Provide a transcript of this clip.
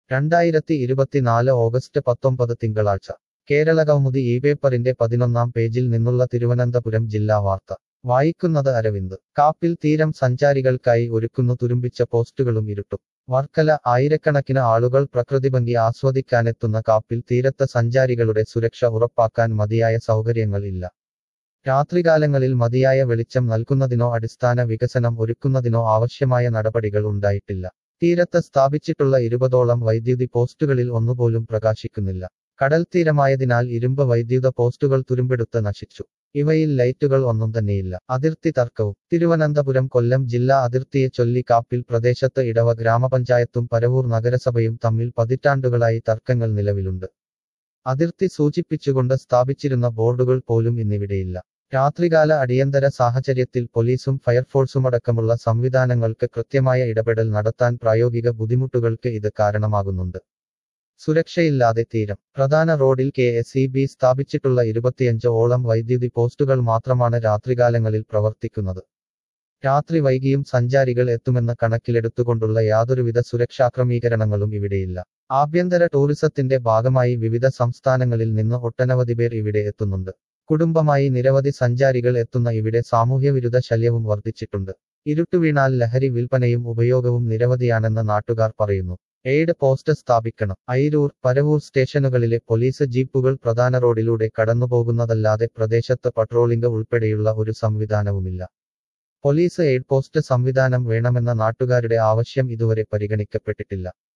രണ്ടായിരത്തി ഇരുപത്തിനാല് ഓഗസ്റ്റ് പത്തൊമ്പത് തിങ്കളാഴ്ച കേരളകൗമുദി ഈ പേപ്പറിന്റെ പതിനൊന്നാം പേജിൽ നിന്നുള്ള തിരുവനന്തപുരം ജില്ലാ വാർത്ത വായിക്കുന്നത് അരവിന്ദ് കാപ്പിൽ തീരം സഞ്ചാരികൾക്കായി ഒരുക്കുന്നു തുരുമ്പിച്ച പോസ്റ്റുകളും ഇരുട്ടും വർക്കല ആയിരക്കണക്കിന് ആളുകൾ പ്രകൃതിഭംഗി ആസ്വദിക്കാനെത്തുന്ന കാപ്പിൽ തീരത്ത് സഞ്ചാരികളുടെ സുരക്ഷ ഉറപ്പാക്കാൻ മതിയായ സൗകര്യങ്ങൾ ഇല്ല രാത്രികാലങ്ങളിൽ മതിയായ വെളിച്ചം നൽകുന്നതിനോ അടിസ്ഥാന വികസനം ഒരുക്കുന്നതിനോ ആവശ്യമായ നടപടികൾ ഉണ്ടായിട്ടില്ല തീരത്ത് സ്ഥാപിച്ചിട്ടുള്ള ഇരുപതോളം വൈദ്യുതി പോസ്റ്റുകളിൽ ഒന്നുപോലും പ്രകാശിക്കുന്നില്ല കടൽ തീരമായതിനാൽ ഇരുമ്പ് വൈദ്യുത പോസ്റ്റുകൾ തുരുമ്പെടുത്ത് നശിച്ചു ഇവയിൽ ലൈറ്റുകൾ ഒന്നും തന്നെയില്ല അതിർത്തി തർക്കവും തിരുവനന്തപുരം കൊല്ലം ജില്ലാ അതിർത്തിയെ ചൊല്ലി കാപ്പിൽ പ്രദേശത്ത് ഇടവ ഗ്രാമപഞ്ചായത്തും പരവൂർ നഗരസഭയും തമ്മിൽ പതിറ്റാണ്ടുകളായി തർക്കങ്ങൾ നിലവിലുണ്ട് അതിർത്തി സൂചിപ്പിച്ചുകൊണ്ട് സ്ഥാപിച്ചിരുന്ന ബോർഡുകൾ പോലും ഇന്നിവിടെയില്ല രാത്രികാല അടിയന്തര സാഹചര്യത്തിൽ പോലീസും ഫയർഫോഴ്സുമടക്കമുള്ള സംവിധാനങ്ങൾക്ക് കൃത്യമായ ഇടപെടൽ നടത്താൻ പ്രായോഗിക ബുദ്ധിമുട്ടുകൾക്ക് ഇത് കാരണമാകുന്നുണ്ട് സുരക്ഷയില്ലാതെ തീരം പ്രധാന റോഡിൽ കെ എസ് ഇ ബി സ്ഥാപിച്ചിട്ടുള്ള ഇരുപത്തിയഞ്ച് ഓളം വൈദ്യുതി പോസ്റ്റുകൾ മാത്രമാണ് രാത്രികാലങ്ങളിൽ പ്രവർത്തിക്കുന്നത് രാത്രി വൈകിയും സഞ്ചാരികൾ എത്തുമെന്ന കണക്കിലെടുത്തുകൊണ്ടുള്ള യാതൊരുവിധ സുരക്ഷാ ക്രമീകരണങ്ങളും ഇവിടെയില്ല ആഭ്യന്തര ടൂറിസത്തിന്റെ ഭാഗമായി വിവിധ സംസ്ഥാനങ്ങളിൽ നിന്ന് ഒട്ടനവധി പേർ ഇവിടെ എത്തുന്നുണ്ട് കുടുംബമായി നിരവധി സഞ്ചാരികൾ എത്തുന്ന ഇവിടെ സാമൂഹ്യവിരുദ്ധ ശല്യവും വർദ്ധിച്ചിട്ടുണ്ട് ഇരുട്ടുവീണാൽ ലഹരി വിൽപ്പനയും ഉപയോഗവും നിരവധിയാണെന്ന് നാട്ടുകാർ പറയുന്നു എയ്ഡ് പോസ്റ്റ് സ്ഥാപിക്കണം ഐരൂർ പരവൂർ സ്റ്റേഷനുകളിലെ പോലീസ് ജീപ്പുകൾ പ്രധാന റോഡിലൂടെ കടന്നുപോകുന്നതല്ലാതെ പ്രദേശത്ത് പട്രോളിംഗ് ഉൾപ്പെടെയുള്ള ഒരു സംവിധാനവുമില്ല പോലീസ് എയ്ഡ് പോസ്റ്റ് സംവിധാനം വേണമെന്ന നാട്ടുകാരുടെ ആവശ്യം ഇതുവരെ പരിഗണിക്കപ്പെട്ടിട്ടില്ല